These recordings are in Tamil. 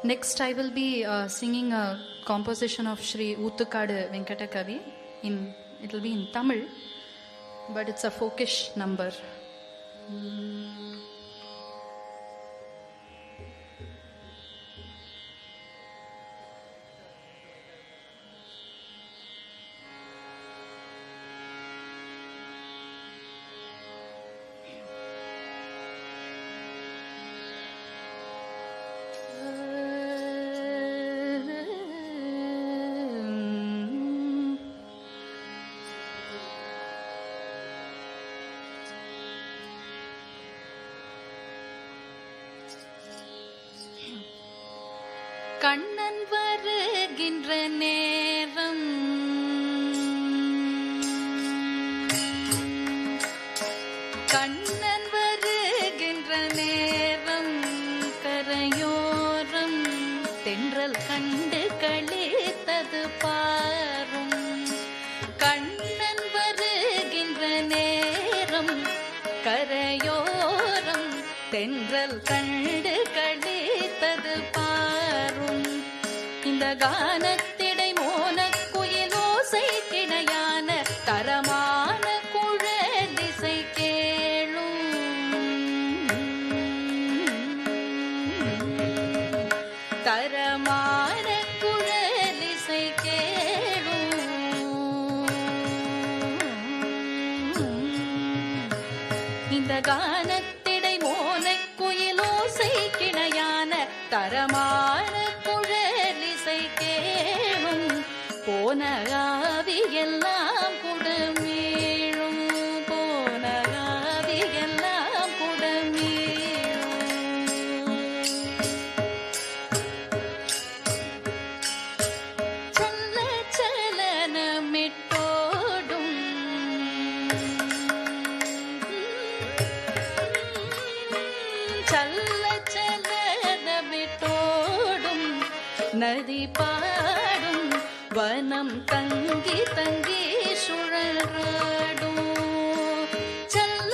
Next, I will be uh, singing a composition of Sri Uttukadu Venkata Kavi. In it will be in Tamil, but it's a folkish number. Kannan வருகின்ற நேரம் கண்ணன் வருகின்ற நேரம் கரையோரம் தென்றல் கண்டு கழித்தது பாரும் கண்ணன் வருகின்ற நேரம் கரையோரம் தென்றல் கண்டு கழித்தது பாரும் இந்த கானத்திடை மோன குயிலோசை கிடையான தரமான குழதிசை கேளும் தரமான குழலிசை கேளும் இந்த கானத்திடை மோனை குயிலோசை கிணையான தரமான குழலிசை கேளும் போன ஆவி எல்லாம் குடமீழும் போன ஆவி எல்லாம் குடமீழும் சல்ல சலனமிட்டோடும் சல்ல சலனமிட்டோடும் நதி பாடும் வனம் தங்கி தங்கி சுழறாடும் சல்ல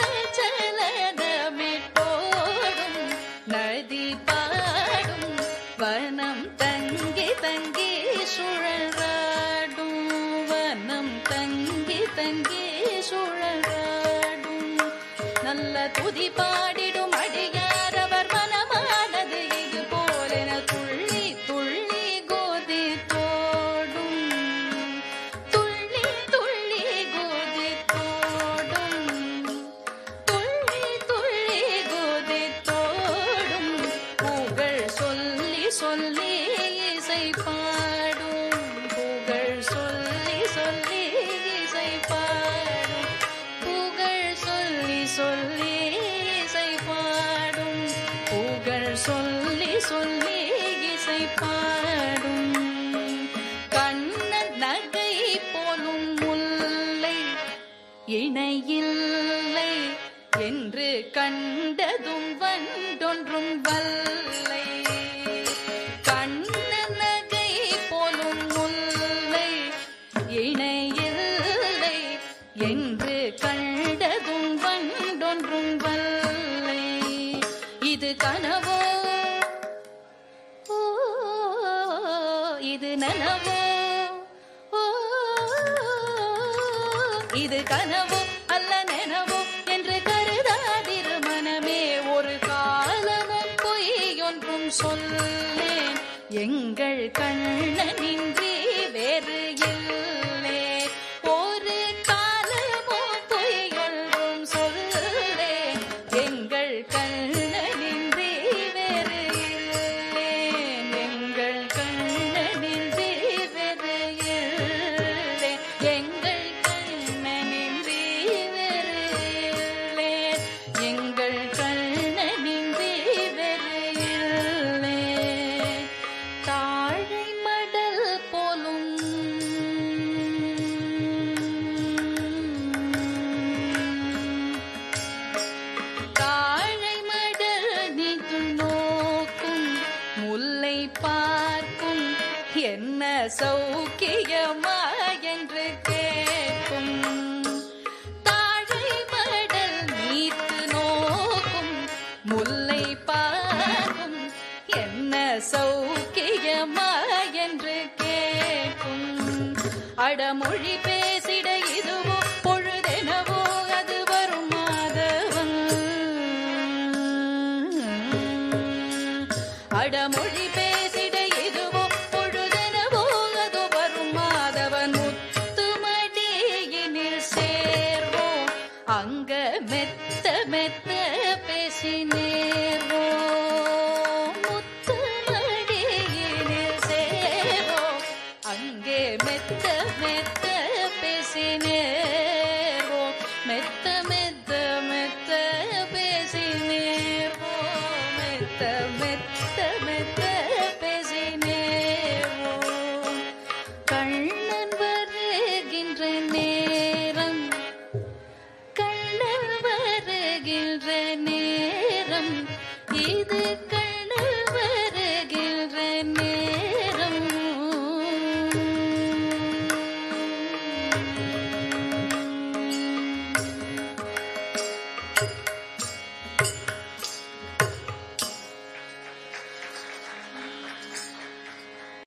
சலனமிட்டோடும் நதி பாடும் வனம் தங்கி தங்கி சுழறாடும் வனம் தங்கி தங்கி சுழறாடும் நல்ல துதி பாடிடும் அடியார் அவர் மனமானது இது போலென துள்ளி துள்ளி கோதி தோடும் துள்ளி துள்ளி கோதி தோடும் துள்ளி துள்ளி கோதி தோடும் புகழ் சொல்லி சொல்லி இசை பாடும் புகழ் சொல்லி சொல்லி இசை பாடும் புகழ் சொல்லி சொல்லி இசை பாடும் புகழ் சொல்லி சொல்லி இசை பாடும் கண்ணன் நகை போலும் முல்லை இணையில்லை என்று கண்டதும் வண்டொன்றும் வல்லை கண்ணன் நகை போலும் முல்லை இணையில்லை என்று கண்டதும் வண்டொன்றும் வல்லை இது கனவோ ஓ, இது நனவோ ஓ, இது கனவோ அல்ல நெனவோ என்று கருதாதிரு மனமே ஒரு காலமும் பொய்யொன்றும் சொல்லேன் எங்கள் கண்ணனின்றி வேறு இல்லை ஒரு காலமும் பொய்யொன்றும் சொல்லேன் எங்கள் கண்ணனின்றி வேறு இல்லை எங்கள் கண்ணனின்றி வேறு இல்லை எங்கள் கண்ணனின்றி வேறு இல்லை எங்கள் கண்ணனின்றி வேறு இல்லை தாழை மடல் போலும் தாழை மடல் நிது நோக்கும் முல்லை பார்க்கும் என்ன சௌக்கியமா என்று கேட்கும் தாழை மடல் நீத்து நோக்கும் முல்லை பார்க்கும் என்ன சௌக்கியமா வடமொழி பேசிட இதுவோ பொழுதெனவோ அது வரும் மாதவன் முத்துமடியினில் சேர்வோம் அங்க மெத்த மெத்த பேசி நேர்வோம் முத்துமடியினில் சேர்வோம் அங்கே மெத்த மெத்த பேசி நேர்வோம் மெத்த மெத்த மெத்த பேசி நேர்வோம் மெத்த மெத்த மெத்த பேசி நேர்வோம் கண்ணன் வருகின்ற நேரம் கண்ணன் வருகின்ற நேரம் இது